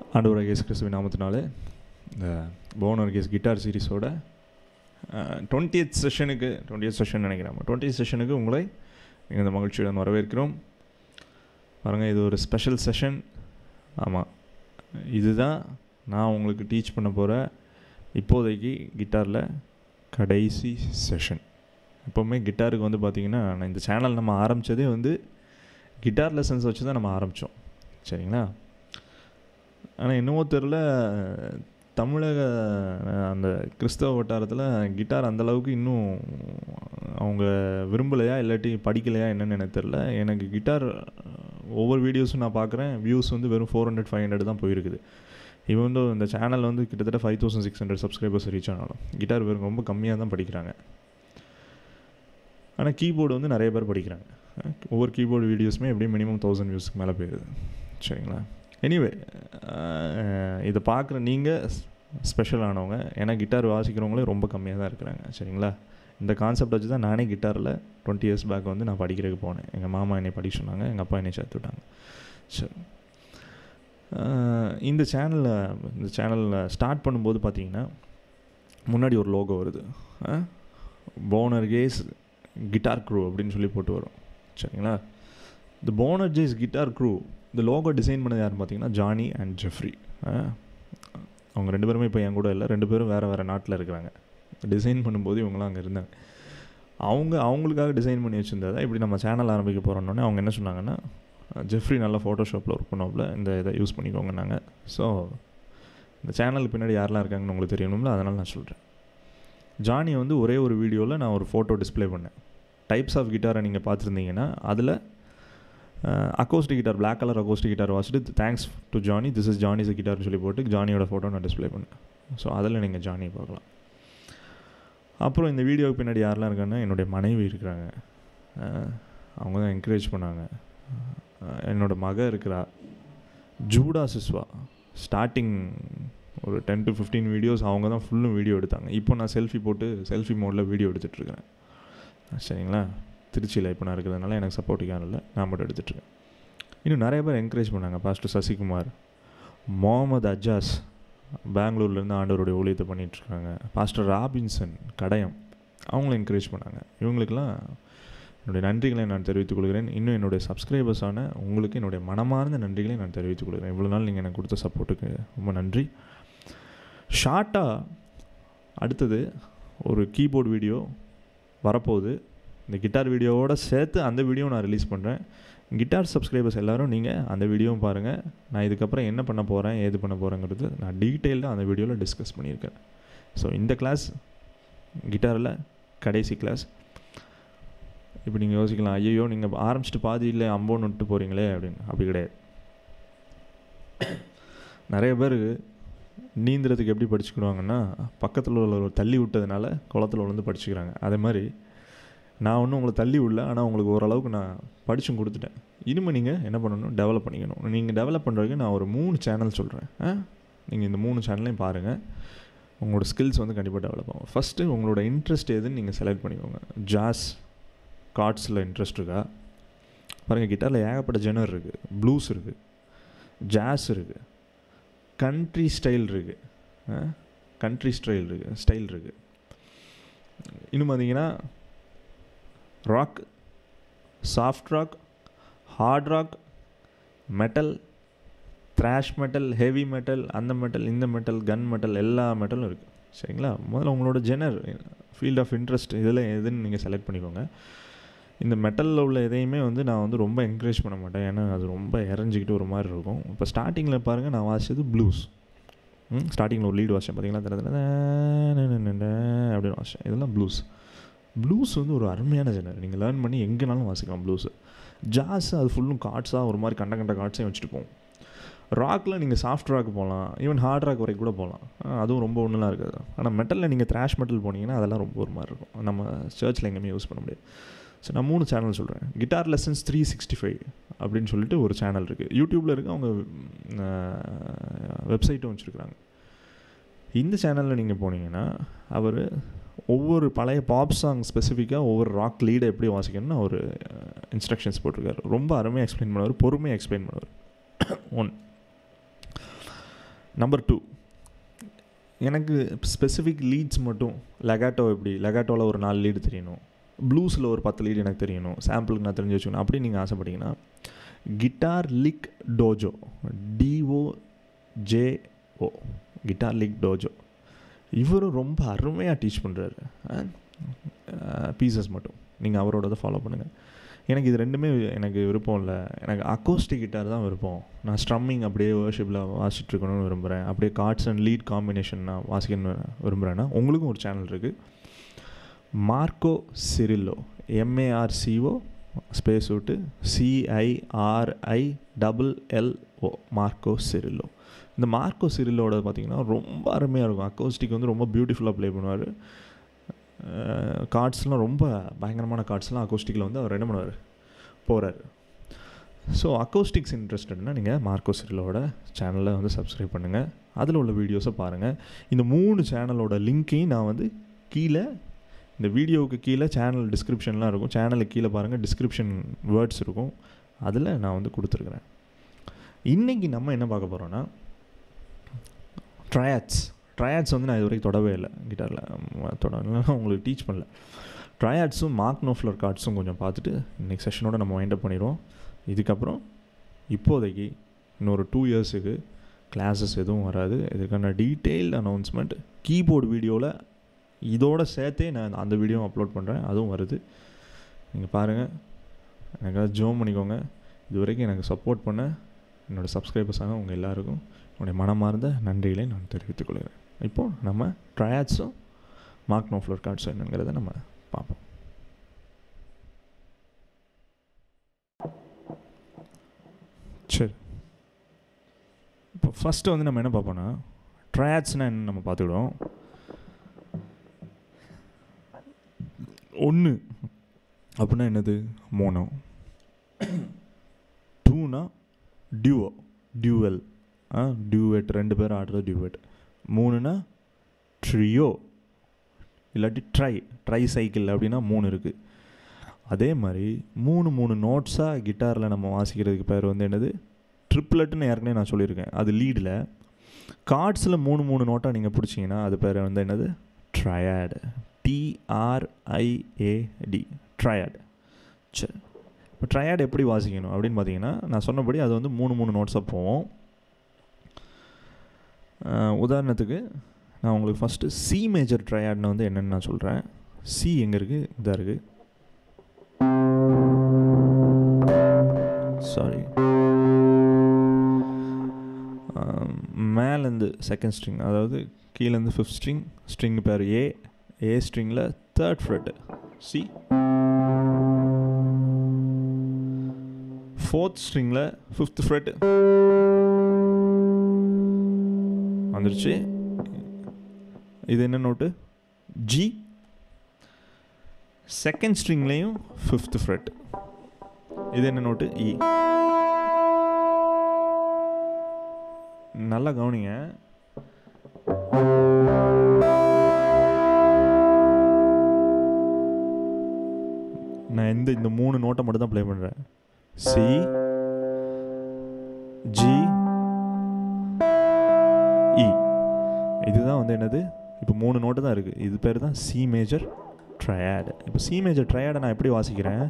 ஆண்டவர் கேஸ் கிறிஸ்துவின் நாமத்தினாலே இந்த போனர் கேஸ் கிட்டார் சீரிஸோட டுவெண்ட்டியத் செஷனுக்கு டுவெண்ட்டியத் செஷன் நினைக்கிறேன் டுவெண்ட்டியத் செஷனுக்கு உங்களை நீங்கள் இந்த மகிழ்ச்சியுடன் வரவேற்கிறோம் பாருங்கள் இது ஒரு ஸ்பெஷல் செஷன் ஆமாம் இதுதான் நான் உங்களுக்கு டீச் பண்ண போகிற இப்போதைக்கு கிட்டாரில் கடைசி செஷன் எப்போவுமே கிட்டாருக்கு வந்து பார்த்திங்கன்னா நான் இந்த சேனல் நம்ம ஆரம்பித்ததே வந்து கிட்டார் லெசன்ஸ் வச்சு தான் நம்ம ஆரம்பித்தோம் சரிங்களா ஆனால் என்னவோ தெரில தமிழக அந்த கிறிஸ்தவ வட்டாரத்தில் கிட்டார் அந்தளவுக்கு இன்னும் அவங்க விரும்பலையா இல்லாட்டி படிக்கலையா என்னன்னு எனக்கு தெரில எனக்கு கிட்டார் ஒவ்வொரு வீடியோஸும் நான் பார்க்குறேன் வியூஸ் வந்து வெறும் ஃபோர் ஹண்ட்ரட் ஃபைவ் ஹண்ட்ரட் தான் போயிருக்குது இவன் வந்து இந்த சேனல் வந்து கிட்டத்தட்ட five thousand six hundred subscribers reach ஆனாலும் கிட்டார் வெறும் ரொம்ப கம்மியாக தான் படிக்கிறாங்க ஆனால் கீபோர்டு வந்து நிறைய பேர் படிக்கிறாங்க ஒவ்வொரு கீபோர்டு வீடியோஸுமே எப்படியும் மினிமம் தௌசண்ட் வியூஸ்க்கு மேலே போயிடுது சரிங்களா எனிவே இதை பார்க்குற நீங்கள் ஸ்பெஷலானவங்க ஏன்னா கிட்டார் வாசிக்கிறவங்களே ரொம்ப கம்மியாக தான் இருக்கிறாங்க சரிங்களா இந்த கான்செப்ட் வச்சு தான் நானே கிட்டாரில் டுவெண்ட்டி இயர்ஸ் பேக் வந்து நான் படிக்கிறதுக்கு போனேன் எங்கள் மாமா என்னை படிக்க சொன்னாங்க எங்கள் அப்பா என்னை சேர்த்து விட்டாங்க சரி இந்த சேனலில் இந்த சேனலில் ஸ்டார்ட் பண்ணும்போது பார்த்தீங்கன்னா முன்னாடி ஒரு லோகோ வருது போனர் கேஸ் கிட்டார் க்ரூ அப்படின்னு சொல்லி போட்டு வரும் சரிங்களா இந்த போனர் ஜேஸ் கிட்டார் க்ரூ இந்த லோகோ டிசைன் பண்ணது யாருன்னு பார்த்தீங்கன்னா ஜானி அண்ட் ஜெஃப்ரி அவங்க ரெண்டு பேருமே இப்போ என் கூட இல்லை ரெண்டு பேரும் வேறு வேறு நாட்டில் இருக்கிறாங்க டிசைன் பண்ணும்போது இவங்களாம் அங்கே இருந்தாங்க அவங்க அவங்களுக்காக டிசைன் பண்ணி வச்சுருந்ததை இப்படி நம்ம சேனல் ஆரம்பிக்க போகிறோன்னே அவங்க என்ன சொன்னாங்கன்னா ஜெஃப்ரி நல்லா ஃபோட்டோஷாப்பில் ஒர்க் பண்ணோப்பில் இந்த இதை யூஸ் பண்ணிக்கோங்கன்னாங்க ஸோ இந்த சேனல் பின்னாடி யாரெல்லாம் இருக்காங்கன்னு உங்களுக்கு தெரியணும்ல அதனால் நான் சொல்கிறேன் ஜானியை வந்து ஒரே ஒரு வீடியோவில் நான் ஒரு ஃபோட்டோ டிஸ்பிளே பண்ணேன் டைப்ஸ் ஆஃப் கிட்டாரை நீங்கள் பார்த்துருந்தீங்கன்னா அதில் acoustic guitar black colour acoustic guitar வாசிட்டு thanks to Johnny this is Johnny's கிட்டார்னு சொல்லி போட்டு ஜானியோட ஃபோட்டோ நான் டிஸ்பிளே பண்ணேன் ஸோ அதில் நீங்கள் ஜானியை பார்க்கலாம் அப்புறம் இந்த வீடியோவுக்கு பின்னாடி யாரெல்லாம் இருக்காங்கன்னா என்னுடைய மனைவி இருக்கிறாங்க அவங்க தான் என்கரேஜ் பண்ணாங்க என்னோடய மக இருக்கிறா ஜூடா சிஸ்வா ஸ்டார்டிங் ஒரு டென் டு ஃபிஃப்டீன் வீடியோஸ் அவங்க தான் ஃபுல்லும் வீடியோ எடுத்தாங்க இப்போ நான் செல்ஃபி போட்டு செல்ஃபி மோடில் வீடியோ எடுத்துகிட்ருக்கிறேன் சரிங்களா திருச்சியில் இப்போ நான் இருக்கிறதுனால எனக்கு சப்போர்ட்டிக்காக இல்லை நான் மட்டும் எடுத்துகிட்ருக்கேன் இன்னும் நிறைய பேர் என்கரேஜ் பண்ணாங்க பாஸ்டர் சசிகுமார் முகமது அஜாஸ் பெங்களூர்லேருந்து ஆண்டவருடைய ஊழியத்தை பண்ணிகிட்ருக்காங்க பாஸ்டர் ராபின்சன் கடையம் அவங்களும் என்கரேஜ் பண்ணாங்க இவங்களுக்கெல்லாம் என்னுடைய நன்றிகளை நான் தெரிவித்துக் கொள்கிறேன் இன்னும் என்னுடைய சப்ஸ்கிரைபர்ஸான உங்களுக்கு என்னுடைய மனமார்ந்த நன்றிகளை நான் தெரிவித்துக் கொள்கிறேன் இவ்வளோ நாள் நீங்கள் எனக்கு கொடுத்த சப்போர்ட்டுக்கு ரொம்ப நன்றி ஷார்ட்டாக அடுத்தது ஒரு கீபோர்டு வீடியோ வரப்போகுது இந்த கிட்டார் வீடியோவோட சேர்த்து அந்த வீடியோ நான் ரிலீஸ் பண்ணுறேன் கிட்டார் சப்ஸ்கிரைபர்ஸ் எல்லோரும் நீங்கள் அந்த வீடியோவும் பாருங்கள் நான் இதுக்கப்புறம் என்ன பண்ண போகிறேன் ஏது பண்ண போகிறேங்கிறது நான் டீட்டெயில்டாக அந்த வீடியோவில் டிஸ்கஸ் பண்ணியிருக்கேன் ஸோ இந்த கிளாஸ் கிட்டாரில் கடைசி கிளாஸ் இப்போ நீங்கள் யோசிக்கலாம் ஐயோ நீங்கள் ஆரம்பிச்சிட்டு பாதி இல்லை அம்போன்னு விட்டு போகிறீங்களே அப்படின்னு அப்படி கிடையாது நிறைய பேர் நீந்துறதுக்கு எப்படி படிச்சுக்கிடுவாங்கன்னா பக்கத்தில் உள்ள தள்ளி விட்டதுனால குளத்தில் விழுந்து படிச்சுக்கிறாங்க அதே மாதிரி நான் ஒன்றும் உங்களை தள்ளி விடல ஆனால் உங்களுக்கு ஓரளவுக்கு நான் படிச்சும் கொடுத்துட்டேன் இனிமேல் நீங்கள் என்ன பண்ணணும் டெவலப் பண்ணிக்கணும் நீங்கள் டெவலப் பண்ணுறதுக்கு நான் ஒரு மூணு சேனல் சொல்கிறேன் நீங்கள் இந்த மூணு சேனல்லையும் பாருங்கள் உங்களோட ஸ்கில்ஸ் வந்து கண்டிப்பாக டெவலப் ஆகும் ஃபஸ்ட்டு உங்களோட இன்ட்ரெஸ்ட் எதுன்னு நீங்கள் செலக்ட் பண்ணிக்கோங்க ஜாஸ் கார்ட்ஸில் இன்ட்ரெஸ்ட் இருக்கா பாருங்கள் கிட்டாரில் ஏகப்பட்ட ஜெனர் இருக்குது ப்ளூஸ் இருக்குது ஜாஸ் இருக்குது கண்ட்ரி ஸ்டைல் இருக்குது கண்ட்ரி ஸ்டைல் இருக்குது ஸ்டைல் இருக்குது இன்னும் பார்த்தீங்கன்னா rock soft rock hard rock metal thrash metal heavy metal அந்த மெட்டல் இந்த மெட்டல் கன் மெட்டல் எல்லா மெட்டலும் இருக்குது சரிங்களா முதல்ல உங்களோட ஜெனர் ஃபீல்ட் ஆஃப் இன்ட்ரெஸ்ட் இதில் எதுன்னு நீங்கள் செலக்ட் பண்ணிக்கோங்க இந்த மெட்டலில் உள்ள எதையுமே வந்து நான் வந்து ரொம்ப என்கரேஜ் பண்ண மாட்டேன் ஏன்னா அது ரொம்ப இறஞ்சிக்கிட்டு ஒரு மாதிரி இருக்கும் இப்போ ஸ்டார்டிங்கில் பாருங்கள் நான் வாசிச்சது ப்ளூஸ் ஸ்டார்டிங்கில் ஒரு லீடு வாசித்தேன் பார்த்தீங்களா அப்படின்னு வாசித்தேன் இதெல்லாம் ப்ளூஸ் ப்ளூஸ் வந்து ஒரு அருமையான ஜெனர் நீங்கள் லேர்ன் பண்ணி எங்கேனாலும் வாசிக்கலாம் ப்ளூஸு ஜாஸ் அது ஃபுல்லும் கார்ட்ஸாக ஒரு மாதிரி கண்ட கண்ட கார்ட்ஸையும் வச்சுட்டு போகும் ராக்கில் நீங்கள் சாஃப்ட் ராக் போகலாம் ஈவன் ஹார்ட் ராக் வரைக்கும் கூட போகலாம் அதுவும் ரொம்ப ஒன்றுலாம் இருக்காது ஆனால் மெட்டலில் நீங்கள் த்ராஷ் மெட்டல் போனீங்கன்னா அதெல்லாம் ரொம்ப ஒரு மாதிரி இருக்கும் நம்ம சர்ச்சில் எங்கேயுமே யூஸ் பண்ண முடியாது ஸோ நான் மூணு சேனல் சொல்கிறேன் guitar lessons three sixty five அப்படின்னு சொல்லிட்டு ஒரு சேனல் இருக்குது யூடியூப்பில் இருக்குது அவங்க வெப்சைட்டும் வச்சுருக்குறாங்க இந்த சேனலில் நீங்கள் போனீங்கன்னா அவர் ஒவ்வொரு பழைய பாப் சாங் ஸ்பெசிஃபிக்காக ஒவ்வொரு ராக் லீடை எப்படி வாசிக்கணும்னு அவர் இன்ஸ்ட்ரக்ஷன்ஸ் போட்டிருக்காரு ரொம்ப அருமையாக எக்ஸ்பிளைன் பண்ணுவார் பொறுமையாக எக்ஸ்பிளைன் பண்ணுவார் ஒன் நம்பர் டூ எனக்கு ஸ்பெசிஃபிக் லீட்ஸ் மட்டும் லெகாட்டோ எப்படி லெகாட்டோவில் ஒரு நாலு லீடு தெரியணும் ப்ளூஸில் ஒரு பத்து லீடு எனக்கு தெரியணும் சாம்பிளுக்கு நான் தெரிஞ்சு வச்சுக்கணும் அப்படி நீங்கள் ஆசைப்பட்டீங்கன்னா guitar lick Dojo D O J O guitar lick Dojo இவரும் ரொம்ப அருமையாக டீச் பண்ணுறாரு பீசஸ் மட்டும் நீங்கள் அவரோட ஃபாலோ பண்ணுங்கள் எனக்கு இது ரெண்டுமே எனக்கு விருப்பம் இல்லை எனக்கு அக்கோஸ்டிக் கிட்டார் தான் விருப்பம் நான் ஸ்ட்ரம்மிங் அப்படியே வேர்ஷிப்பில் வாசிச்சுட்டு இருக்கணும்னு விரும்புகிறேன் அப்படியே கார்ட்ஸ் அண்ட் லீட் காம்பினேஷன் நான் வாசிக்கணும்னு விரும்புகிறேன்னா உங்களுக்கும் ஒரு சேனல் இருக்குது மார்க்கோ சிரில்லோ எம்ஏஆர்சிஓ ஸ்பேஸ் விட்டு C I R I double L O Marco Cirillo இந்த மார்க்கோ சிரில்லோட பார்த்தீங்கன்னா ரொம்ப அருமையாக இருக்கும் அக்கோஸ்டிக் வந்து ரொம்ப பியூட்டிஃபுல்லாக ப்ளே பண்ணுவார் கார்ட்ஸ்லாம் ரொம்ப பயங்கரமான கார்ட்ஸ்லாம் அக்கோஸ்டிக்கில் வந்து அவர் என்ன பண்ணுவார் போகிறார் ஸோ அக்கோஸ்டிக்ஸ் இன்ட்ரெஸ்டட்னா நீங்கள் மார்க்கோ சிரிலோட சேனலை வந்து சப்ஸ்கிரைப் பண்ணுங்கள் அதில் உள்ள வீடியோஸை பாருங்கள் இந்த மூணு சேனலோட லிங்க்கையும் நான் வந்து கீழே இந்த வீடியோவுக்கு கீழே சேனல் டிஸ்கிரிப்ஷன்லாம் இருக்கும் சேனலுக்கு கீழே பாருங்கள் டிஸ்கிரிப்ஷன் வேர்ட்ஸ் இருக்கும் அதில் நான் வந்து கொடுத்துருக்குறேன் இன்றைக்கி நம்ம என்ன பார்க்க போகிறோன்னா ட்ரையாட்ஸ் ட்ரையாட்ஸ் வந்து நான் இது வரைக்கும் தொடவே இல்லை கிட்டாரில் தொடலாம் உங்களுக்கு டீச் பண்ணல ட்ரையாட்ஸும் மார்க் நோஃப்ளர் கார்ட்ஸும் கொஞ்சம் பார்த்துட்டு இன்றைக்கி செஷனோட நம்ம வைண்ட் அப் பண்ணிடுவோம் இதுக்கப்புறம் இப்போதைக்கு இன்னொரு டூ இயர்ஸுக்கு கிளாஸஸ் எதுவும் வராது இதுக்கான டீட்டெயில்டு அனௌன்ஸ்மெண்ட் கீபோர்டு வீடியோவில் இதோட சேர்த்தே நான் அந்த வீடியோ அப்லோட் பண்ணுறேன் அதுவும் வருது நீங்கள் பாருங்கள் எனக்காக ஜோம் பண்ணிக்கோங்க இது வரைக்கும் எனக்கு சப்போர்ட் பண்ண என்னோடய சப்ஸ்கிரைபர்ஸாக உங்கள் எல்லாருக்கும் என்னுடைய மனமார்ந்த நன்றிகளை நான் தெரிவித்துக் கொள்கிறேன் இப்போது நம்ம ட்ரையாட்ஸும் மார்க் நோஃப்ளர் கார்ட்ஸும் என்னங்கிறத நம்ம பார்ப்போம் சரி இப்போ ஃபஸ்ட்டு வந்து நம்ம என்ன பார்ப்போம்னா ட்ரையாட்ஸ்னால் என்ன நம்ம பார்த்துக்கிடுவோம் ஒன்று அப்படின்னா என்னது மோனோ டூனா டியூவோ டியூவல் ஆ டியூவெட் ரெண்டு பேரும் ஆடுறது டியூவெட் மூணுனா ட்ரியோ இல்லாட்டி ட்ரை ட்ரை சைக்கிள் அப்படின்னா மூணு இருக்குது அதே மாதிரி மூணு மூணு நோட்ஸாக கிட்டாரில் நம்ம வாசிக்கிறதுக்கு பேர் வந்து என்னது ட்ரிப்லெட்டுன்னு ஏற்கனவே நான் சொல்லியிருக்கேன் அது லீடில் கார்ட்ஸில் மூணு மூணு நோட்டாக நீங்கள் பிடிச்சிங்கன்னா அது பேர் வந்து என்னது ட்ரையாடு டிஆர்ஐஏடி ட்ரையாடு சரி இப்போ ட்ரையாட் எப்படி வாசிக்கணும் அப்படின்னு பார்த்தீங்கன்னா நான் சொன்னபடி அது வந்து மூணு மூணு நோட்ஸாக போவோம் உதாரணத்துக்கு நான் உங்களுக்கு ஃபஸ்ட்டு சி மேஜர் ட்ரையாட்னு வந்து என்னென்னு நான் சொல்கிறேன் சி எங்கே இருக்குது இதாக இருக்குது சாரி மேலேருந்து செகண்ட் ஸ்ட்ரிங் அதாவது கீழேருந்து ஃபிஃப்த் ஸ்ட்ரிங் ஸ்ட்ரிங் பேர் ஏ ஏ ஸ்ட்ரிங்கில் தேர்ட் ஃப்ரெட்டு சி ஃபோர்த் ஸ்ட்ரிங்கில் ஃபிஃப்த் ஃப்ரெட் வந்துருச்சு இது என்ன நோட்டு ஜி செகண்ட் ஸ்ட்ரிங்லேயும் ஃபிஃப்த் ஃப்ரெட் இது என்ன நோட்டு இ நல்லா கவனிங்க நான் எந்த இந்த மூணு நோட்டை மட்டும் தான் ப்ளே பண்ணுறேன் சி ஜி இ இதுதான் வந்து என்னது இப்போ மூணு நோட்டு தான் இருக்குது இது பேர் தான் சி மேஜர் ட்ரையாடு இப்போ சி மேஜர் ட்ரையாடை நான் எப்படி வாசிக்கிறேன்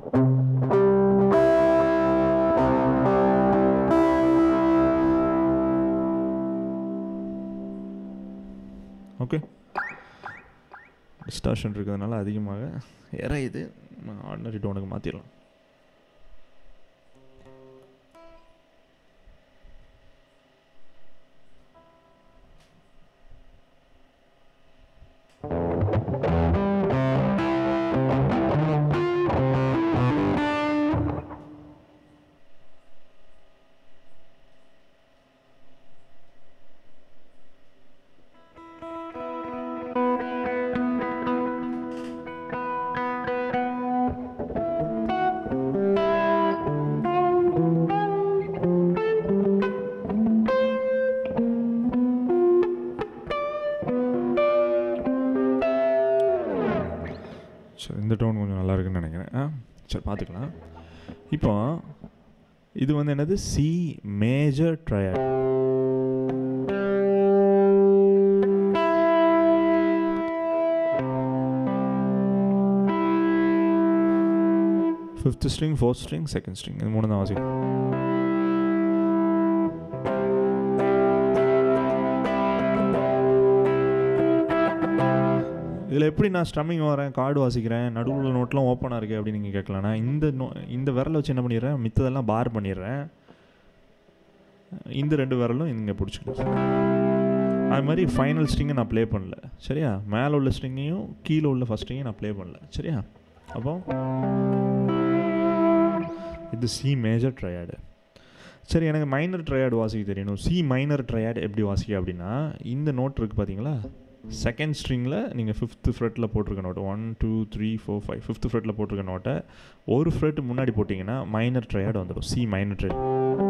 ஓகே டிஸ்டார்ஷன் இருக்கிறதுனால அதிகமாக இறையுது ஆர்டினரி டோனுக்கு மாற்றிடலாம் சரி இந்த டோன் கொஞ்சம் நல்லா இருக்குன்னு நினைக்கிறேன் ஆ சரி பார்த்துக்கலாம் இப்போ இது வந்து என்னது C major triad fifth string fourth string second string இது மூணு தான் வாசிக்கும் இதில் எப்படி நான் ஸ்டம்மிங் வரேன் கார்டு வாசிக்கிறேன் நடுவில் நோட்லாம் ஓப்பனாக இருக்குது அப்படின்னு நீங்கள் கேட்கலாம் நான் இந்த நோ இந்த விரலை வச்சு என்ன பண்ணிடுறேன் மித்ததெல்லாம் பார் பண்ணிடுறேன் இந்த ரெண்டு விரலும் இங்கே பிடிச்சிக்கணும் அது மாதிரி ஃபைனல் ஸ்ட்ரிங்கை நான் ப்ளே பண்ணல சரியா மேலே உள்ள ஸ்ட்ரிங்கையும் கீழே உள்ள ஃபஸ்ட் ஸ்ட்ரிங்கையும் நான் ப்ளே பண்ணல சரியா அப்போ இது சி மேஜர் ட்ரையாடு சரி எனக்கு மைனர் ட்ரையாடு வாசிக்க தெரியணும் சி மைனர் ட்ரையாடு எப்படி வாசிக்க அப்படின்னா இந்த நோட் இருக்குது பார்த்தீங்களா செகண்ட் ஸ்ட்ரிங்கில் நீங்கள் ஃபிஃப்த்து ஃப்ரெட்டில் போட்டிருக்க note one two three four five fifth ஃப்ரெட்டில் போட்டிருக்க நோட்டை ஒரு ஃப்ரெட் முன்னாடி போட்டிங்கன்னா மைனர் ட்ரையாடு வந்துடும் சி மைனர் ட்ரையாடு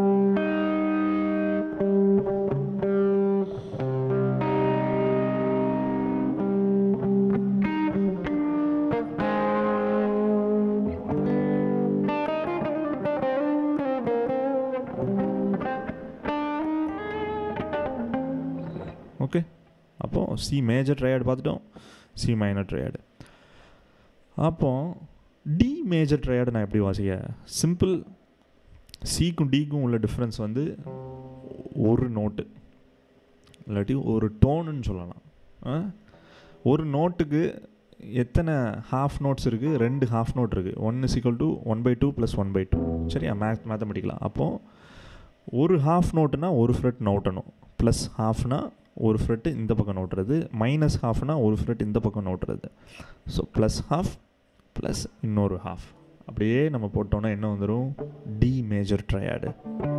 ஓகே அப்போது சி மேஜர் ட்ரையாடு பார்த்துட்டோம் சி மைனர் ட்ரையாடு அப்போ டி மேஜர் ட்ரையாடு நான் எப்படி வாசிக்க சிம்பிள் சிக்கும் டிக்கும் உள்ள டிஃப்ரென்ஸ் வந்து ஒரு நோட்டு இல்லாட்டி ஒரு டோனுன்னு சொல்லலாம் ஆ? ஒரு நோட்டுக்கு எத்தனை ஹாஃப் நோட்ஸ் இருக்குது ரெண்டு ஹாஃப் நோட் இருக்குது one is equal to one by two plus one by two சரியா மேத் மேத்தமெட்டிக்கலாம் அப்போது ஒரு ஹாஃப் நோட்டுனா ஒரு ஃப்ரெட் நோட்டணும் ப்ளஸ் ஹாஃப்னா ஒரு ஃப்ரெட்டு இந்த பக்கம் நோட்டுறது மைனஸ் ஹாஃப்னா ஒரு ஃப்ரெட் இந்த பக்கம் நோட்டுறது ஸோ ப்ளஸ் ஹாஃப் ப்ளஸ் இன்னொரு ஹாஃப் அப்படியே நம்ம போட்டோன்னா என்ன வந்துடும் D major triad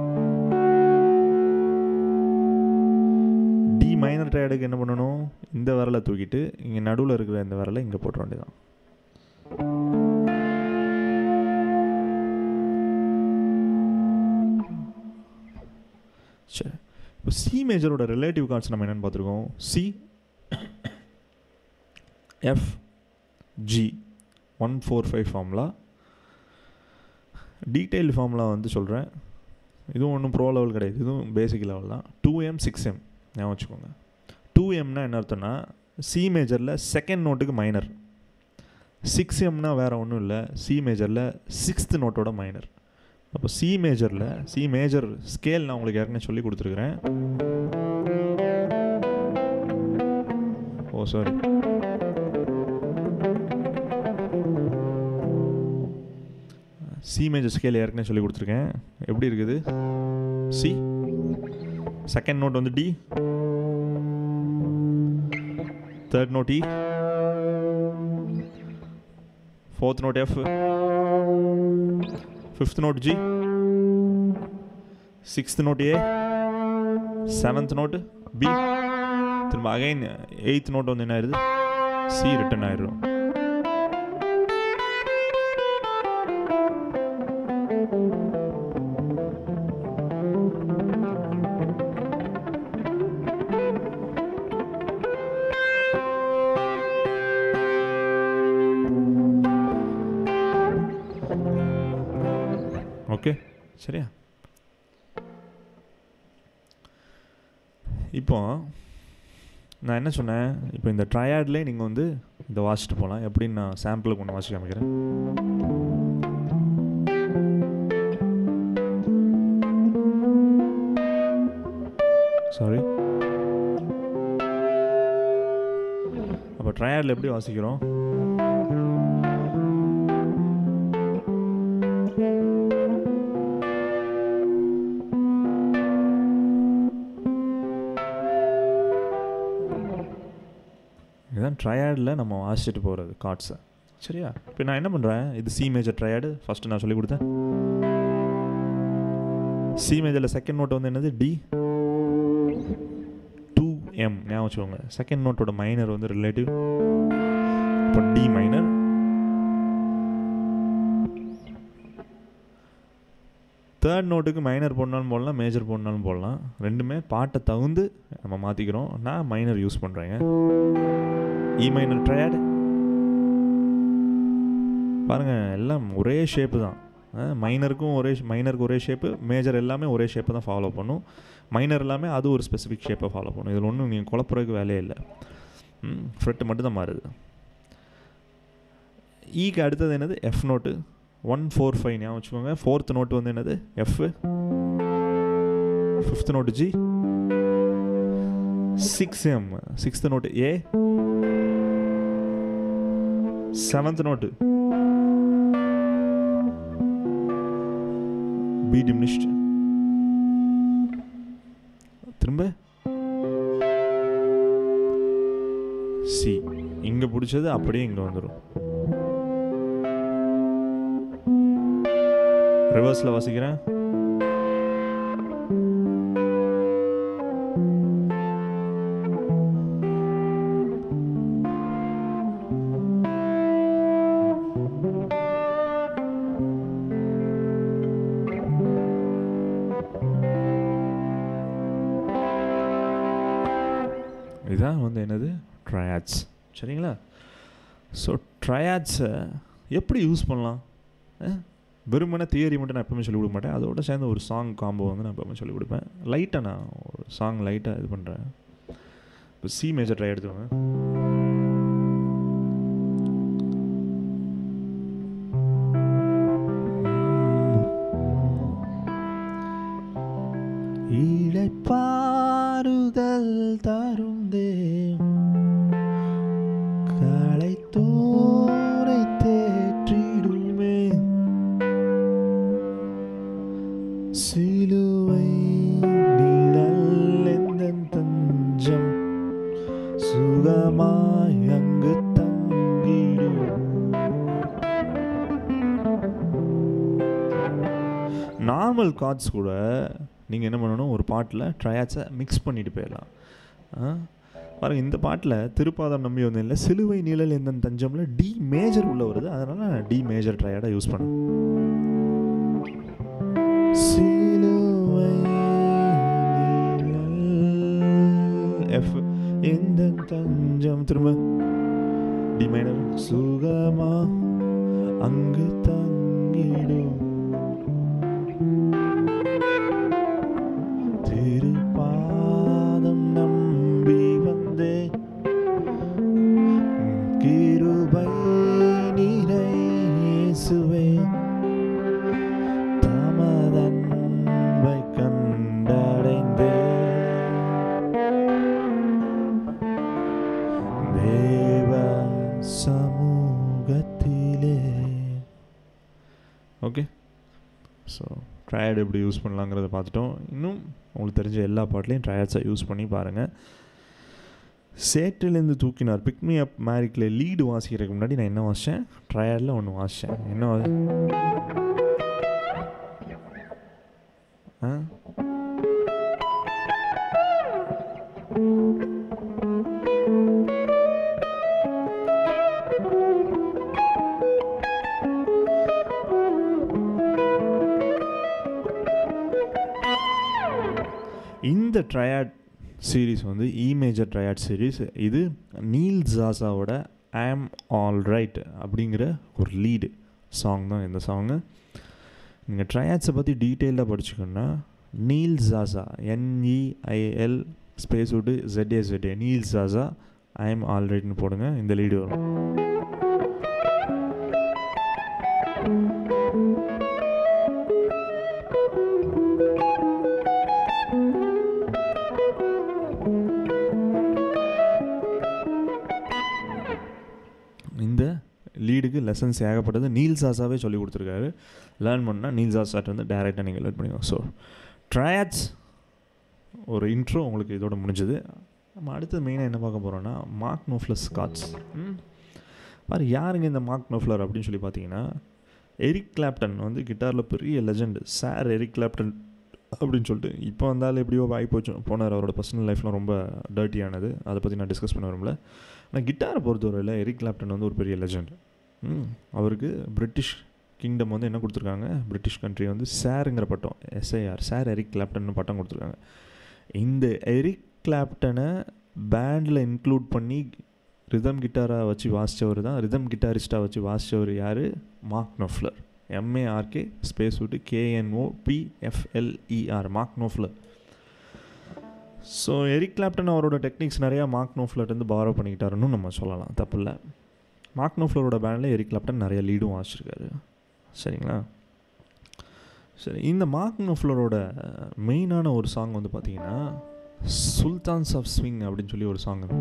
D minor ட்ரையாடுக்கு என்ன பண்ணணும் இந்த விரலை தூக்கிட்டு இங்கே நடுவில் இருக்கிற இந்த விரலை இங்கே போட்டுற வேண்டியதான் சரி இப்போ சி மேஜரோட ரிலேட்டிவ் கார்ட்ஸ் நம்ம என்னென்னு பார்த்துருக்கோம் C F G one four five formula detail formula வந்து சொல்கிறேன் இதுவும் ஒன்றும் ப்ரோ லெவல் கிடையாது இதுவும் பேசிக் லெவல் தான் டூ எம் சிக்ஸ் எம் ஞாபகம் வச்சுக்கோங்க டூ எம்னா என்ன அர்த்தம்னா சி மேஜரில் செகண்ட் நோட்டுக்கு மைனர் சிக்ஸ் எம்னா வேறு ஒன்றும் இல்லை சி மேஜரில் சிக்ஸ்த் நோட்டோட மைனர் அப்போ சி மேஜரில் சி மேஜர் ஸ்கேல் நான் உங்களுக்கு ஏற்கனவே சொல்லி கொடுத்துருக்குறேன் oh sorry C major scale ஏற்கனவே சொல்லி கொடுத்துருக்கேன் எப்படி இருக்குது சி செகண்ட் நோட் வந்து D third note E fourth note F fifth note G sixth note A seventh note B திரும்ப அகைன் எயித் நோட் வந்து என்ன ஆயிடுது சி ரிட்டன் ஆயிடும் ஓகே சரியா இப்போ நான் என்ன சொன்னேன் இப்போ இந்த ட்ரையாட்லேயே நீங்கள் வந்து இதை வாசிட்டு போகலாம் எப்படின்னு நான் சாம்பிளுக்கு ஒன்று வாசி காமிக்கிறேன் சாரி அப்போ ட்ரையாடில் எப்படி வாசிக்கிறோம் இதுதான் ட்ரையாடில் நம்ம வாசிச்சுட்டு போகிறது கார்ட்ஸை சரியா இப்போ நான் என்ன பண்ணுறேன் இது சி மேஜர் ட்ரையாடு ஃபஸ்ட்டு நான் சொல்லி கொடுத்தேன் சி மேஜரில் செகண்ட் நோட் வந்து என்னது டி டூ எம் ஞாபகம் வச்சுக்கோங்க செகண்ட் நோட்டோட மைனர் வந்து ரிலேட்டிவ் இப்போ டி மைனர் தேர்ட் நோட்டுக்கு மைனர் போடனாலும் போடலாம் மேஜர் போடனாலும் போடலாம் ரெண்டுமே பாட்டை தகுந்து நம்ம மாற்றிக்கிறோம் நான் மைனர் யூஸ் பண்ணுறேங்க இ மைனர் ட்ரையாட் பாருங்கள் எல்லாம் ஒரே ஷேப்பு தான் மைனருக்கும் ஒரே மைனருக்கு ஒரே ஷேப்பு மேஜர் எல்லாமே ஒரே ஷேப்பை தான் ஃபாலோ பண்ணும் மைனர் எல்லாமே அது ஒரு ஸ்பெசிஃபிக் ஷேப்பை ஃபாலோ பண்ணும் இதில் ஒன்றும் நீங்கள் குழப்புறதுக்கு வேலையே இல்லை ஃப்ரெட்டு மட்டும் தான் மாறுது ஈக்கு அடுத்தது என்னது F note one four five ஞாபகம் வச்சுக்கோங்க ஃபோர்த் நோட்டு வந்து என்னது F fifth note G six M sixth note A seventh note B diminished திரும்ப சி இங்கே பிடிச்சது அப்படியே இங்கே வந்துடும் ரிவர்ஸில் வாசிக்கிறேன் இதான் வந்து என்னது ட்ரையாட்ஸ் சரிங்களா ஸோ ட்ரையாட்ஸை எப்படி யூஸ் பண்ணலாம் அஹ், வெறுமனே தியரி மட்டும் நான் எப்பவுமே சொல்லிக் கொடுக்க மாட்டேன் அதோட சேர்ந்து ஒரு சாங் காம்போ வந்து நான் எப்பவுமே சொல்லிக் கொடுப்பேன் லைட்டாக நான் ஒரு சாங் லைட்டாக இது பண்ணுறேன் இப்போ சி மேஜர் ட்ரை எடுத்துக்கோங்க இழைப்பாறுதல் தரும் களை தோரை தேற்றிடுமே சிலுவை நிழல் எந்தன் தஞ்சம் சுகமாய் அங்கு தங்கிடும் நார்மல் கார்ட்ஸ் கூட நீங்கள் என்ன பண்ணணும் ஒரு பாட்டில் ட்ரையாட்ஸை மிக்ஸ் பண்ணிட்டு போயிடலாம் ஆ? பாருங்க இந்த பாட்டில் திருப்பாதம் நம்பி வந்து இல்லை சிலுவை நிழல் எந்த தஞ்சம்ல டி மேஜர் உள்ள வருது அதனால நான் டி மேஜர் ட்ரையாடாக யூஸ் பண்ணேன் சிலுவை எஃப் எந்த தஞ்சம் திரும்ப டி மைனர் சுகமா அங்கு தங்கிடும் திருப்பாதம் நம்பி வந்தேன் கிருபை நீரை இயேசுவே தமதன்பை கண்டடைந்தே தேவ சமூகத்திலே ஓகே ஸோ ட்ரையாட் எப்படி யூஸ் பண்ணலாங்கிறத பார்த்துட்டோம் இன்னும் உங்களுக்கு தெரிஞ்ச எல்லா பாட்லேயும் ட்ரையாட்ஸை யூஸ் பண்ணி பாருங்கள் சேற்றிலேருந்து தூக்கினார் பிக்மி அப் மேரிக்கில் லீடு வாசிக்கிறதுக்கு முன்னாடி நான் என்ன வாசித்தேன் ட்ரையாடில் ஒன்று வாசித்தேன் என்ன வா- ஆ இந்த ட்ரையாட் சீரிஸ் வந்து இ மேஜர் ட்ரையாட் சீரிஸ் இது நீல் ஜாசாவோட ஆம் ஆல் ரைட் அப்படிங்கிற ஒரு லீடு சாங் தான் இந்த சாங்கு நீங்கள் ட்ரையாட்ஸை பற்றி டீட்டெயிலாக படிச்சுக்கணுன்னா நீல் ஜாசா என்இஐஎல் ஸ்பேஸ் விட்டு ZAZA Neil Zaza I'm all ரைட்னு போடுங்க இந்த லீடு வரும் இந்த லீடுக்கு லெசன்ஸ் ஏகப்பட்டது நீல் சாசாவே சொல்லி கொடுத்துருக்காரு லேர்ன் பண்ணால் நீல் சாசாட் வந்து டேரெக்டாக நீங்கள் லேர்ன் பண்ணிக்கோங்க ஸோ ட்ரையாட்ஸ் ஒரு இன்ட்ரோ உங்களுக்கு இதோட முடிஞ்சது நம்ம அடுத்து மெயினாக என்ன பார்க்க போகிறோன்னா மார்க் நோஃப்லஸ் காட்ஸ் பாரு யாருங்க இந்த மார்க் நோஃப்லர் அப்படின்னு சொல்லி பார்த்தீங்கன்னா எரிக் கிளாப்டன் வந்து கிட்டாரில் பெரிய லெஜெண்டு சார் எரிக் கிளாப்டன் அப்படின்னு சொல்லிட்டு இப்போ வந்தாலும் எப்படியோ வாய் போச்சு போனார் அவரோட பர்சனல் லைஃப்லாம் ரொம்ப டர்ட்டியானது அதை பற்றி நான் டிஸ்கஸ் பண்ண விரும்பல ஆனால் கிட்டாரை பொறுத்தவரையில் எரிக் கிளாப்டன் வந்து ஒரு பெரிய லெஜெண்ட் அவருக்கு பிரிட்டிஷ் கிங்டம் வந்து என்ன கொடுத்துருக்காங்க பிரிட்டிஷ் கண்ட்ரி வந்து சாருங்கிற பட்டம் எஸ்ஐஆர் சார் எரிக் கிளாப்டன் பட்டம் கொடுத்துருக்காங்க இந்த எரிக் கிளாப்டனை பேண்டில் இன்க்ளூட் பண்ணி ரிதம் கிட்டாராக வச்சு வாசித்தவர் தான் ரிதம் கிட்டாரிஸ்டாக வச்சு வாசித்தவர் யார் மார்க் நோஃப்லர் எம்ஏஆர்கே ஸ்பேஸ் விட்டு K N O P F L E R Mark Knopfler so Eric Clapton அவரோட டெக்னிக்ஸ் நிறையா மார்க் நோஃப்லர்லேருந்து பாரோ பண்ணிக்கிட்டாருன்னு நம்ம சொல்லலாம் தப்பில்லை மார்க் நோஃப்லரோட பேண்டில் எரிக் கிளாப்டன் நிறைய லீடும் வாசிச்சிருக்காரு சரிங்களா சரி இந்த மார்க் நோஃப்லரோட மெயினான ஒரு சாங் வந்து பார்த்தீங்கன்னா சுல்தான்ஸ் ஆஃப் ஸ்விங் அப்படின்னு சொல்லி ஒரு சாங்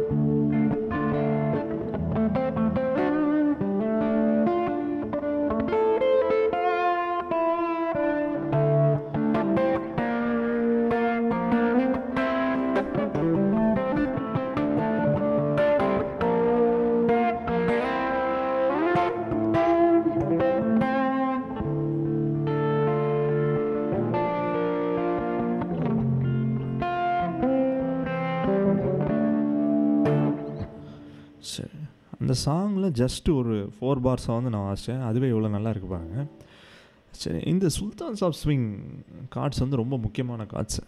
சரி அந்த சாங்கில் ஜஸ்ட் ஒரு ஃபோர் பார்ஸை வந்து நான் வாசித்தேன் அதுவே இவ்வளோ நல்லா இருக்கு பாருங்க சரி இந்த சுல்தான்ஸ் ஆஃப் ஸ்விங் கார்ட்ஸ் வந்து ரொம்ப முக்கியமான கார்ட்ஸு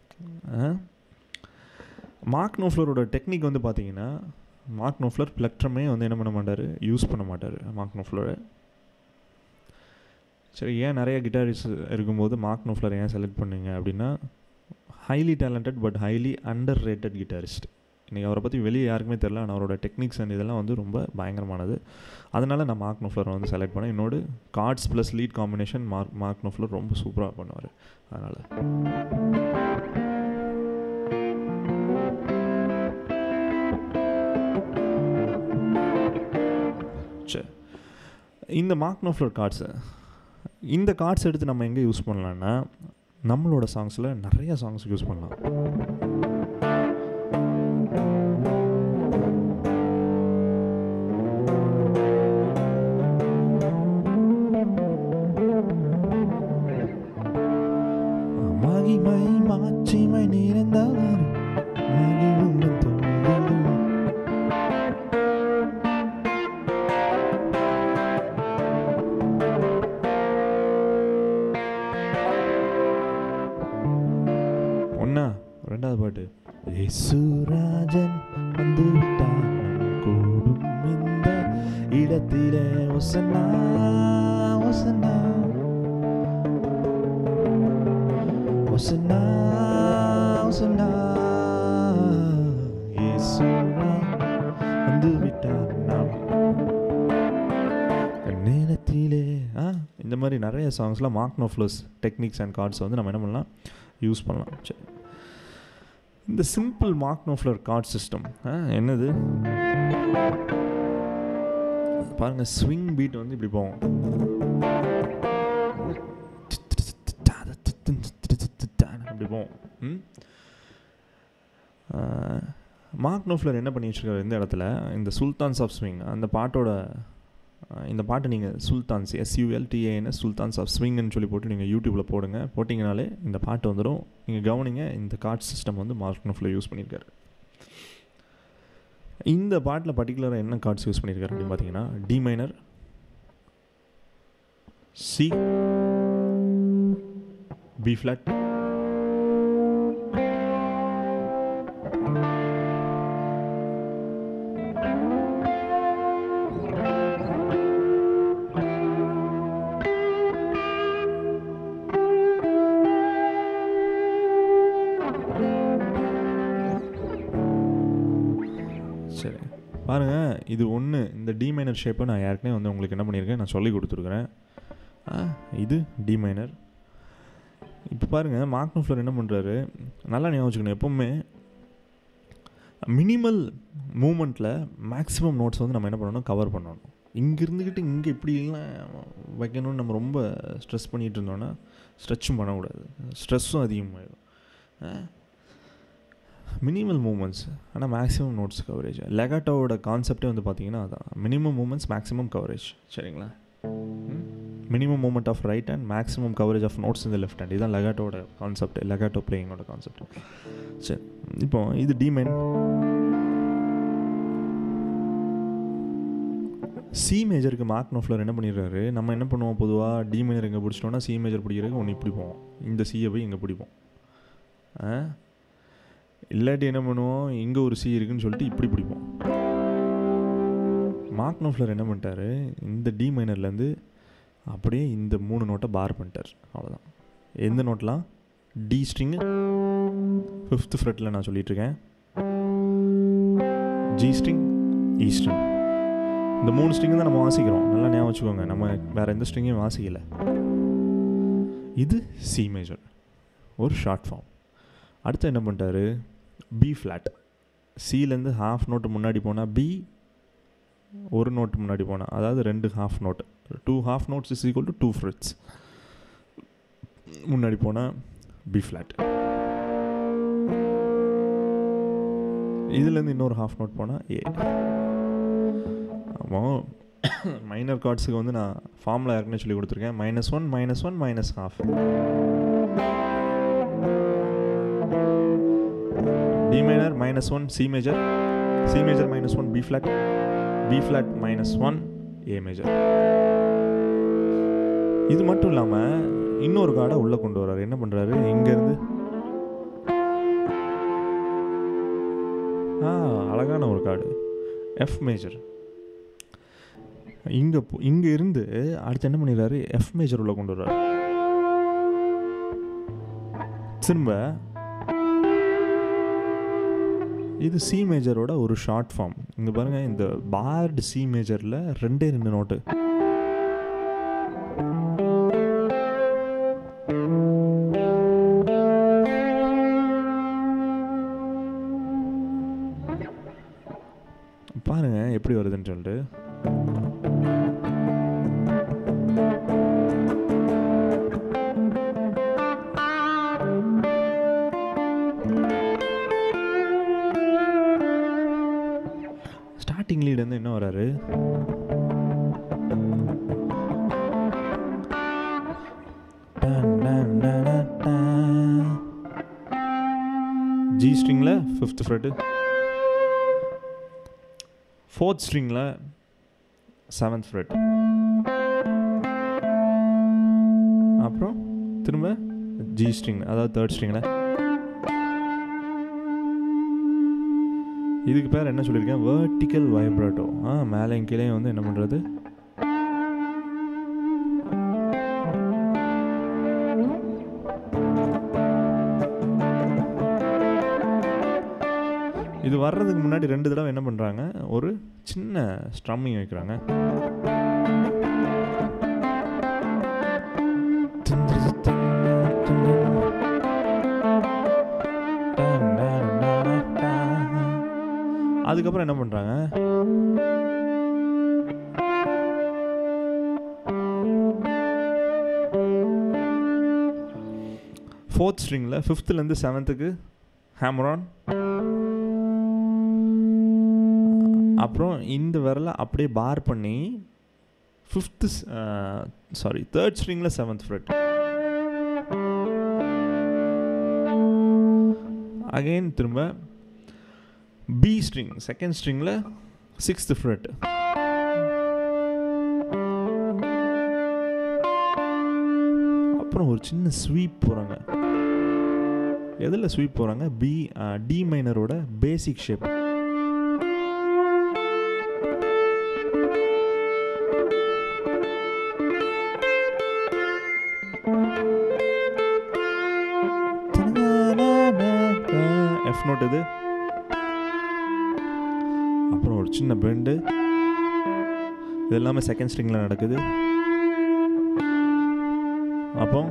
மார்க் நோஃப்லரோட டெக்னிக் வந்து பார்த்தீங்கன்னா மார்க் நோஃப்லர் பிளக்ட்ரமே வந்து என்ன பண்ண மாட்டார் யூஸ் பண்ண மாட்டார் மார்க் நோஃப்லரை சரி ஏன் நிறைய கிட்டாரிஸ் இருக்கும்போது மார்க் நோஃப்லர் ஏன் செலக்ட் பண்ணீங்க அப்படின்னா highly talented but highly underrated guitarist இன்றைக்கி அவரை பற்றி வெளியே யாருக்குமே தெரில ஆனால் அவரோட டெக்னிக்ஸ் அண்ட் இதெல்லாம் வந்து ரொம்ப பயங்கரமானது அதனால் நான் மார்க் நோஃப்லரை வந்து செலக்ட் பண்ணேன் என்னோட chords plus lead combination Mark Mark Knopfler ரொம்ப சூப்பராக பண்ணுவார் அதனால் சரி இந்த மார்க் நோஃப்லர் கார்ட்ஸு இந்த கார்ட்ஸ் எடுத்து நம்ம எங்கே யூஸ் பண்ணலான்னா நம்மளோட சாங்ஸில் நிறைய சாங்ஸ்க்கு யூஸ் பண்ணலாம் மகிமை மாட்சிமை நிறைந்தவர் மகிழும் தோன்றும் ஒன்னா ரெண்டாவது பாட்டு இயேசுராஜன் வந்து விட்டான் நம் கூடும் இந்த இடத்திலே ஒசன்னா ஒசன்னா ஒசன்னா ஒசன்னா இயேசுரா வந்து விட்டான் நாம் நேரத்திலே ஆ இந்த மாதிரி நிறைய சாங்ஸ்லாம் Mark Knopfler's techniques and chords வந்து நம்ம என்ன பண்ணலாம் யூஸ் பண்ணலாம் சரி இந்த simple Mark Knopfler chord system என்னது பாருங்க ஸ்விங் பீட் வந்து இப்படி போகும் அப்படி போகும் ம்? ஆஹ், மார்க் நோஃப்லர் என்ன பண்ணி வச்சிருக்காரு இந்த இடத்துல இந்த சுல்தான்ஸ் ஆஃப் ஸ்விங் அந்த பாட்டோட ஆஹ், இந்த பாட்டை நீங்கள் சுல்தான்ஸ் எஸ்யூஎல்டிஏஎன்எஸ் சுல்தான்ஸ் ஆஃப் ஸ்விங்னு சொல்லி போட்டு நீங்கள் யூடியூப்பில் போடுங்க போட்டிங்கனாலே இந்த பாட்டு வந்துடும் நீங்கள் கவனிங்க இந்த கார்ட் சிஸ்டம் வந்து மார்க் நோஃப்லர் யூஸ் பண்ணியிருக்காரு இந்த பாட்டில் பர்டிகுலராக என்ன கார்ட்ஸ் யூஸ் பண்ணியிருக்காரு அப்படின்னு பார்த்தீங்கன்னா D minor C B flat சரி பாருங்கள் இது ஒன்று இந்த டி மைனர் ஷேப்பை நான் ஏற்கனவே வந்து உங்களுக்கு என்ன பண்ணியிருக்கேன் நான் சொல்லி கொடுத்துருக்குறேன் ஆ, இது டி மைனர் இப்போ பாருங்கள் மார்க் நோஃப்லர் என்ன பண்ணுறாரு நல்லா ஞாபகம் வச்சுக்கணும் எப்போவுமே மினிமல் மூமெண்ட்டில் மேக்ஸிமம் நோட்ஸ் வந்து நம்ம என்ன பண்ணணும் கவர் பண்ணணும் இங்கே இருந்துக்கிட்டு இங்கே இப்படிலாம் வைக்கணும்னு நம்ம ரொம்ப ஸ்ட்ரெஸ் பண்ணிகிட்டு இருந்தோன்னா ஸ்ட்ரெச்சும் பண்ணக்கூடாது ஸ்ட்ரெஸ்ஸும் அதிகமாகிடும் மினிமல் மூமெண்ட்ஸ் ஆனால் மேக்ஸிமம் நோட்ஸ் கவரேஜ் லெகாட்டோவோட கான்செப்டே வந்து பார்த்தீங்கன்னா அதான் மினிமம் மூமெண்ட்ஸ் மேக்ஸிமம் கவரேஜ் சரிங்களா minimum movement of right and maximum coverage of notes இந்த லெஃப்ட் ஹேண்ட் இதுதான் லெகாட்டோட கான்செப்ட் லெகாட்டோ பிளேயிங்கோட கான்செப்ட் சரி இப்போ இது டிமென் சி மேஜருக்கு மார்க் நோஃப்லர் என்ன பண்ணிடுறாரு நம்ம என்ன பண்ணுவோம் பொதுவாக டி மேஜர் எங்கே பிடிச்சிட்டோம்னா சி மேஜர் பிடிக்கிறதுக்கு ஒன்று இப்படி போவோம் இந்த சியை போய் இங்கே பிடிப்போம் ஆ இல்லாட்டி என்ன பண்ணுவோம் இங்கே ஒரு சி இருக்குன்னு சொல்லிட்டு இப்படி பிடிப்போம் மார்க் நோஃப்லர் என்ன பண்ணிட்டாரு இந்த டி மைனர்லேருந்து அப்படியே இந்த மூணு நோட்டை பார் பண்ணிட்டார் அவ்வளோதான் எந்த நோட்லாம் டி ஸ்ட்ரிங்கு ஃபிஃப்த் ஃப்ரெட்டில் நான் சொல்லிட்டு இருக்கேன் ஜி ஸ்ட்ரிங் இ ஸ்ட்ரிங் இந்த மூணு ஸ்ட்ரிங் தான் நம்ம வாசிக்கிறோம் நல்லா ஞாபகம் வச்சுக்கோங்க நம்ம வேறு எந்த ஸ்ட்ரிங்கையும் வாசிக்கல இது சி மேஜர் ஒரு ஷார்ட் ஃபார்ம் அடுத்து என்ன பண்ணிட்டாரு பி ஃப்ளாட் சிலேருந்து ஹாஃப் நோட்டு முன்னாடி போனால் பி ஒரு நோட்டு முன்னாடி போனால் அதாவது ரெண்டு half note two half notes is equal to two frets முன்னாடி போனால் பி ஃப்ளாட் இதுலேருந்து இன்னொரு ஹாஃப் நோட் போனால் ஏ ஆமாம் மைனர் கார்ட்ஸுக்கு வந்து நான் ஃபார்முலா ஏற்கனவே சொல்லி கொடுத்துருக்கேன் minus one minus one minus half D minor minus one C major C major minus one B flat B flat minus one A major இது மட்டும் இல்லாமல் இன்னொரு கார்டை உள்ளே கொண்டு வர்றாரு என்ன பண்ணுறாரு இங்கேருந்து ஆ அழகான ஒரு கார்டு எஃப் மேஜர் இங்கே இங்கே இருந்து அடுத்து என்ன பண்ணிடுறாரு எஃப் மேஜர் உள்ள கொண்டு வர்றாரு திரும்ப இது சி மேஜரோட ஒரு ஷார்ட் ஃபார்ம் இங்கே பாருங்கள் இந்த பார்டு சி மேஜரில் ரெண்டே ரெண்டு நோட்டு பாருங்க எப்படி வருதுன்னு சொல்லிட்டு ஸ்டார்டிங் லீட் வந்து என்ன வராரு ஜி ஸ்ட்ரிங்கில் ஃபிஃப்த் ஃப்ரெட்டு ஃபோர்த் ஸ்ட்ரிங்கில் செவன்த் ஃப்ரெட் அப்புறம் திரும்ப ஜி ஸ்ட்ரிங் அதாவது தேர்ட் ஸ்ட்ரிங்கில் இதுக்கு பேர் என்ன சொல்லியிருக்கேன் வேர்டிக்கல் வைப்ராட்டோ ஆ மேலே கீழே வந்து என்ன பண்ணுறது இது வர்றதுக்கு முன்னாடி ரெண்டு தடவை என்ன பண்ணுறாங்க ஒரு சின்ன ஸ்ட்ரம்மிங் வைக்கிறாங்க அதுக்கப்புறம் என்ன பண்ணுறாங்க ஃபோர்த் ஸ்ட்ரிங்கில் ஃபிஃப்த்துலேருந்து செவன்த்துக்கு ஹேமரான் அப்புறம் இந்த விரலை அப்படியே பார் பண்ணி ஃபிஃப்த்து சாரி தேர்ட் ஸ்ட்ரிங்கில் செவன்த் ஃப்ரெட் அகெயின் திரும்ப பி ஸ்ட்ரிங் செகண்ட் ஸ்ட்ரிங்கில் சிக்ஸ்த் ஃப்ரெட் அப்புறம் ஒரு சின்ன ஸ்வீப் போகிறாங்க எதில் ஸ்வீப் போகிறாங்க பி டி மைனரோட பேசிக் ஷேப் எஃப் நோட் இது அப்புறம் ஒரு சின்ன பெண்டு இது எல்லாமே செகண்ட் ஸ்ட்ரிங்கில் நடக்குது அப்போ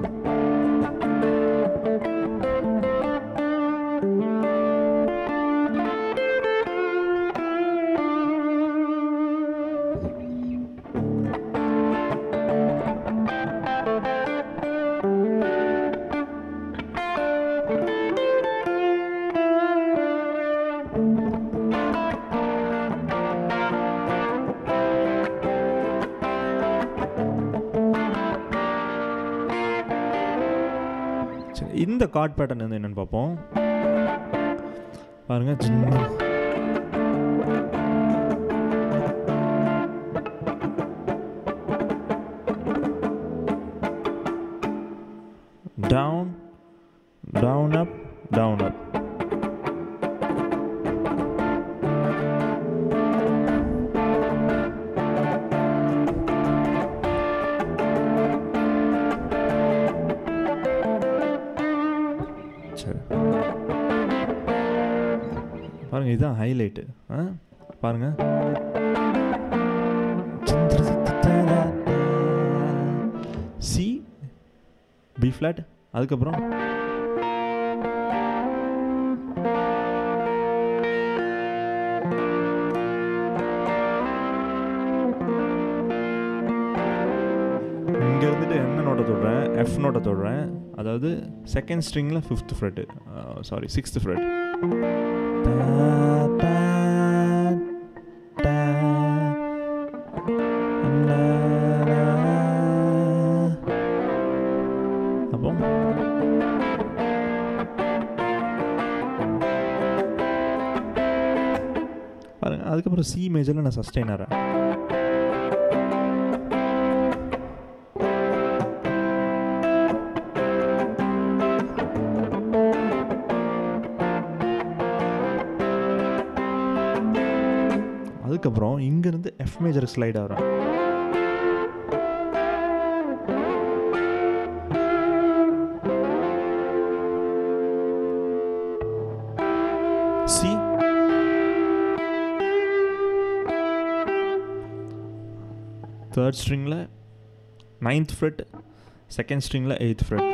சரி இந்த கார்ட் பேட்டர்ன் வந்து என்னன்னு பார்ப்போம் பாருங்க சின்ன down down up down up சரி பாருங்க இதுதான் ஹைலைட்டு ஆ பாருங்க பி ஃப்ளாட் அதுக்கப்புறம் இங்கே இருந்துட்டு என்ன நோட்டை தொடுறேன் எஃப் நோட்டை தொடுறேன் அதாவது செகண்ட் ஸ்ட்ரிங்கில் fifth fret sorry sixth fret அப்போ பாருங்க அதுக்கப்புறம் சி மேஜரில் நான் சஸ்டெயின் ஆகிறேன் அதுக்கப்புறம் இங்கேருந்து எஃப் மேஜர் ஸ்லைட் ஆகிறேன் சி தேர்ட் ஸ்ட்ரிங்கில் நைன்த் ஃப்ரெட் செகண்ட் ஸ்ட்ரிங்கில் எயித் ஃப்ரெட்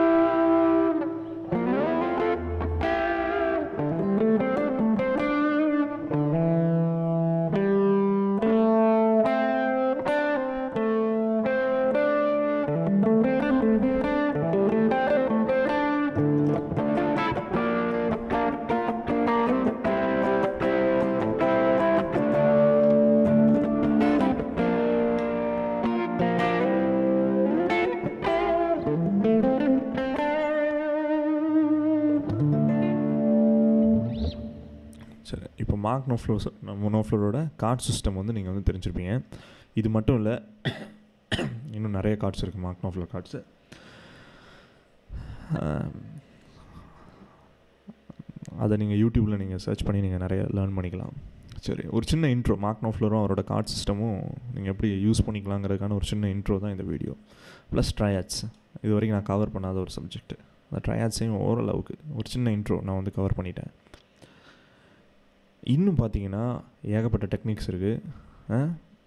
சரி இப்போ மார்க் நோ ஃப்ளோஸ் நோ ஃப்ளோரோட கார்ட் சிஸ்டம் வந்து நீங்கள் வந்து தெரிஞ்சிருப்பீங்க இது மட்டும் இல்லை இன்னும் நிறைய கார்ட்ஸ் இருக்குது மார்க் நோ ஃப்ளோ கார்ட்ஸு அதை நீங்கள் யூடியூப்பில் நீங்கள் சர்ச் பண்ணி நீங்கள் நிறைய லேர்ன் பண்ணிக்கலாம் சரி ஒரு சின்ன இன்ட்ரோ மார்க் நோ ஃப்ளோரும் அவரோட கார்ட் சிஸ்டமும் நீங்கள் எப்படி யூஸ் பண்ணிக்கலாங்கிறதுக்கான ஒரு சின்ன இன்ட்ரோ தான் இந்த வீடியோ ப்ளஸ் ட்ரையாட்ஸ் இது வரைக்கும் நான் கவர் பண்ணாத ஒரு சப்ஜெக்ட் அந்த ட்ரையாட்ஸையும் ஓரளவுக்கு ஒரு சின்ன இன்ட்ரோ நான் வந்து கவர் பண்ணிட்டேன் இன்னும் பார்த்தீங்கன்னா ஏகப்பட்ட டெக்னிக்ஸ் இருக்குது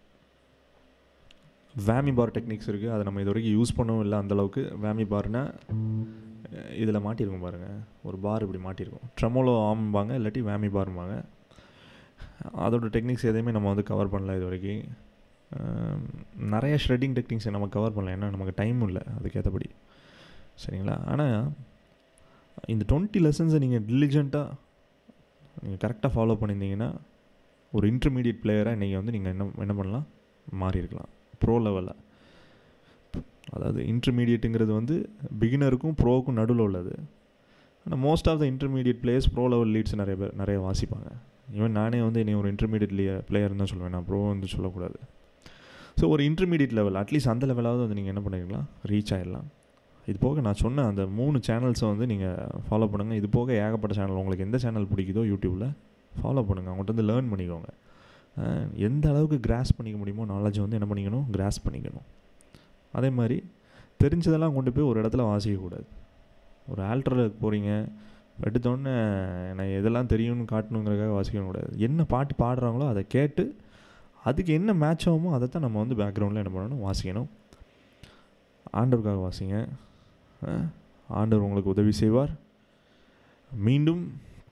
வேமி பார் டெக்னிக்ஸ் இருக்குது அதை நம்ம இது வரைக்கும் யூஸ் பண்ணவும் இல்லை அந்தளவுக்கு வேமி பார்னா இதில் மாட்டியிருக்கும் பாருங்கள் ஒரு பார் இப்படி மாட்டியிருக்கும் ட்ரெமோலோ ஆம்பாங்க இல்லாட்டி வேமி பார்ம்பாங்க அதோட டெக்னிக்ஸ் எதையுமே நம்ம வந்து கவர் பண்ணல இது வரைக்கும் நிறைய ஷ்ரெட்டிங் டெக்னிக்ஸை நம்ம கவர் பண்ணல ஏன்னா நமக்கு டைமும் இல்லை அதுக்கேற்றபடி சரிங்களா ஆனால் இந்த டுவெண்ட்டி லெசன்ஸை நீங்கள் டிலிஜெண்ட்டாக நீங்கள் கரெக்டாக ஃபாலோ பண்ணியிருந்தீங்கன்னா ஒரு இன்டர்மீடியட் பிளேயராக இன்றைக்கி வந்து நீங்கள் என்ன என்ன பண்ணலாம் மாறி இருக்கலாம் ப்ரோ லெவலில் அதாவது இன்டர்மீடியட்டுங்கிறது வந்து பிகினருக்கும் ப்ரோவுக்கும் நடுவில் உள்ளது ஆனால் most of the intermediate players pro level leads நிறைய பேர் நிறைய வாசிப்பாங்க ஈவன் நானே வந்து என்னை ஒரு இன்டர்மீடியட் பிளேயர் தான் சொல்லுவேன் நான் ப்ரோ வந்து சொல்லக்கூடாது ஸோ ஒரு இன்டர்மீடியட் லெவல் அட்லீஸ்ட் அந்த லெவலாவது வந்து நீங்கள் என்ன பண்ணிருக்கலாம் ரீச் ஆகிடலாம் இது போக நான் சொன்ன அந்த மூணு சேனல்ஸை வந்து நீங்கள் ஃபாலோ பண்ணுங்கள் இது போக ஏகப்பட்ட சேனல் உங்களுக்கு எந்த சேனல் பிடிக்குதோ யூடியூப்பில் ஃபாலோ பண்ணுங்கள் அவங்கள்ட்ட வந்து லேர்ன் பண்ணிக்கோங்க எந்த அளவுக்கு கிராஸ் பண்ணிக்க முடியுமோ நாலேஜ் வந்து என்ன பண்ணிக்கணும் கிராஸ் பண்ணிக்கணும் அதே மாதிரி தெரிஞ்சதெல்லாம் கொண்டு போய் ஒரு இடத்துல வாசிக்கக்கூடாது ஒரு ஆல்டரில் போகிறீங்க எடுத்தோடனே நான் எதெல்லாம் தெரியும்னு காட்டணுங்கிறதுக்காக வாசிக்கணும் கூடாது என்ன பாட்டு பாடுறாங்களோ அதை கேட்டு அதுக்கு என்ன மேட்ச் ஆகுமோ அதை தான் நம்ம வந்து பேக்ரவுண்டில் என்ன பண்ணணும் வாசிக்கணும் ஆண்டவருக்காக வாசிங்க ஆண்டவர் உங்களுக்கு உதவி செய்வார் மீண்டும்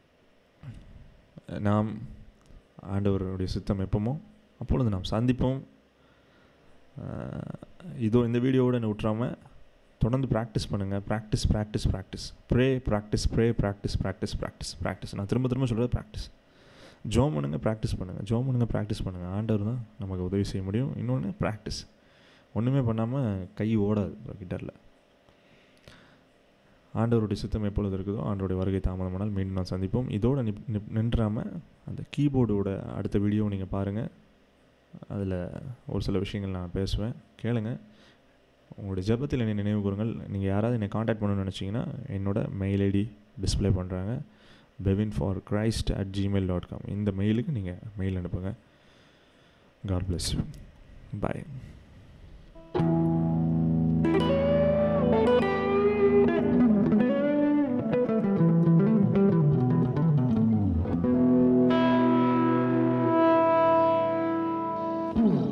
நாம் ஆண்டவருடைய சித்தம் எப்பமோ அப்பொழுது நாம் சந்திப்போம் இதோ இந்த வீடியோவோட என்ன விட்டுறாமல் தொடர்ந்து ப்ராக்டிஸ் பண்ணுங்கள் practice practice practice pray practice pray practice practice practice practice நான் திரும்ப திரும்ப சொல்கிறது ப்ராக்டிஸ் ஜோம் பண்ணுங்கள் ப்ராக்டிஸ் பண்ணுங்கள் ஜோம் பண்ணுங்கள் ப்ராக்டிஸ் பண்ணுங்கள் ஆண்டவர் தான் நமக்கு உதவி செய்ய முடியும் இன்னொன்று ப்ராக்டிஸ் ஒன்றுமே பண்ணாமல் கை ஓடாது கிட்டரில் ஆண்டவருடைய சித்தம் எப்பொழுது இருக்குதோ ஆண்டவருடைய வருகை தாமதமானால் மீண்டும் நான் சந்திப்போம் இதோடு நி நின்றாமல் அந்த கீபோர்டோட அடுத்த வீடியோ நீங்கள் பாருங்கள் அதில் ஒரு சில விஷயங்கள் நான் பேசுவேன் கேளுங்க உங்களுடைய ஜபத்தில் என்னை நினைவு கூறுங்கள் நீங்கள் யாராவது என்னை காண்டாக்ட் பண்ணணும்னு நினச்சிங்கன்னா என்னோட மெயில் ஐடி டிஸ்பிளே பண்ணுறாங்க Bevin for Christ at Gmail dot com இந்த மெயிலுக்கு நீங்கள் மெயில் அனுப்புங்க God bless you bye Mm-hmm.